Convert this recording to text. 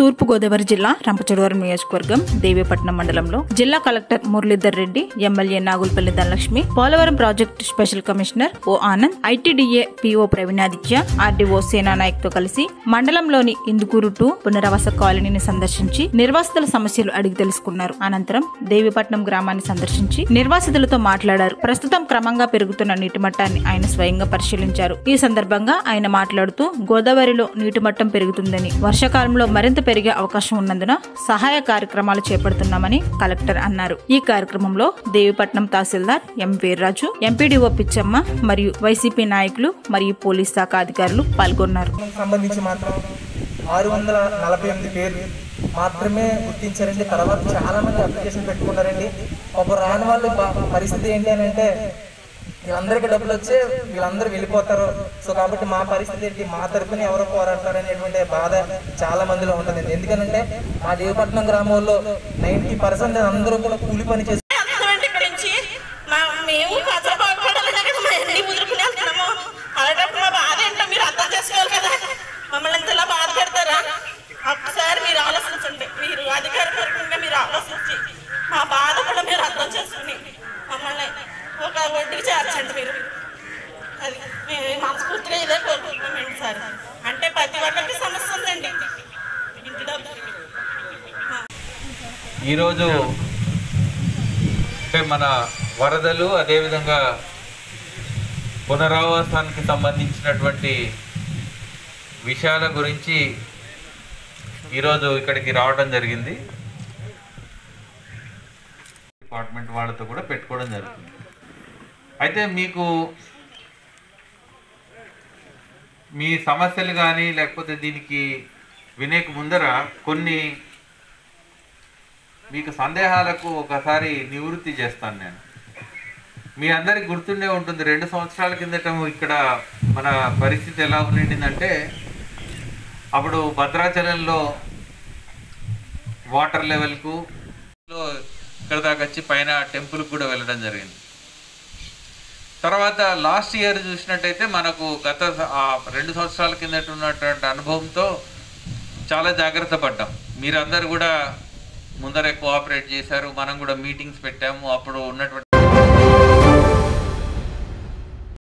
తూర్పు గోదావరి జిల్లా రంపచోడవరం నియోజకవర్గం దేవీపట్నం మండలంలో జిల్లా collector Muralidhar Reddy MLA Nagulapalli Dhanalakshmi Polavaram project special commissioner O Anand ITDA PO Praveenaditya RDO Sena Nayak తో కలిసి మండలంలోని ఇందుకూరు టూ పునరావాస కాలనీని సందర్శించి నిర్వాసితుల సమస్యలు అడిగి తెలుసుకున్నారు అనంతరం దేవీపట్నం గ్రామాన్ని సందర్శించి నిర్వాసితులతో మాట్లాడారు ప్రస్తుతం క్రమంగా పెరుగుతున్న నీటి మట్టాన్ని ఆయన స్వయంగా పరిశీలించారు ఈ సందర్భంగా ఆయన మాట్లాడుతూ గోదావరిలో నీటి మట్టం పెరుగుతుందని వర్షాకాలంలో మరింత పెరిగే అవకాశం ఉన్నందున సహాయ కార్యక్రమాలు చేపడుతున్నామని కలెక్టర్ అన్నారు ఈ కార్యక్రమంలో దేవిపట్నం తహసీల్దార్ ఎం వీర్రాజు ఎంపీడీఓ పిచ్చమ్మ మరియు వైసీపీ నాయకులు మరియు పోలీస్ శాఖ అధికారులు పాల్గొన్నారు సంబంధించి మాత్రం ఆరు వందల నలభై ఎనిమిది పేర్లు మాత్రమే గుర్తించారండి తర్వాత చాలా మంది అప్లికేషన్ పెట్టుకున్నారండి ఒక రాని వాళ్ళు ప- పరిస్థితి ఏంటి అని అంటే వీళ్ళందరికీ డబ్బులు వచ్చి వీళ్ళందరూ వెళ్ళిపోతారు సో కాబట్టి మా పరిస్థితి ఏంటి మా తరపున ఎవరు పోరాడతారు అనేటువంటి బాధ చాలా మందిలో ఉంటుందండి ఎందుకంటే మా దేవపట్నం గ్రామంలో నైంటీ పర్సెంట్ అందరూ కూడా కూలి పని చేసి వెళ్తున్నామండి ఇక్కడి నుంచి మా మేము కథ బాగుపడాలనే కదా మా అన్ని ముదురుకుని వెళ్తున్నాము అలాంటప్పుడు మా బాధ ఏంటో మీరు అర్థం చేసుకోవాలి కదా మమ్మల్ని ఇంతలా బాధ పెడతారా ఒక్కసారి మీరు ఆలోచించండి మీరు అధికారపూర్వకంగా మీరు ఆలోచించి మా బాధ కూడా మీరు అర్థం చేసుకుని మమ్మల్ని ఒక ఒడ్డుకి చేర్చండి మీరు అది మేము మనస్ఫూర్తిగా ఇదే కోరుకుంటున్నామండి సార్ అంటే ప్రతి ఒక్కరికి సమస్య ఉందండి ఇంటి డబ్బు ఈరోజు అంటే మన వరదలు అదేవిధంగా పునరావాసానికి సంబంధించినటువంటి విషయాల గురించి ఈరోజు ఇక్కడికి రావడం జరిగింది డిపార్ట్మెంట్ వాళ్ళతో కూడా పెట్టుకోవడం జరుగుతుంది అయితే మీకు మీ సమస్యలు కానీ లేకపోతే దీనికి వినేక ముందర కొన్ని మీకు సందేహాలకు ఒకసారి నివృత్తి చేస్తాను నేను మీ అందరికి గుర్తుండే ఉంటుంది రెండు సంవత్సరాల కిందట ఇక్కడ మన పరిస్థితి ఎలా ఉండిందంటే అప్పుడు భద్రాచలంలో వాటర్ లెవెల్కు లో ఇక్కడ దాకా వచ్చి పైన టెంపుల్కి కూడా వెళ్ళడం జరిగింది తర్వాత లాస్ట్ ఇయర్ చూసినట్టయితే మనకు గత స- ఆ రెండు సంవత్సరాల కిందట ఉన్నటువంటి అనుభవంతో చాలా జాగ్రత్త పడ్డాం మీరందరూ కూడా ముందరే కోఆపరేట్ చేశారు మనం కూడా మీటింగ్స్ పెట్టాము అప్పుడు ఉన్నటువంటి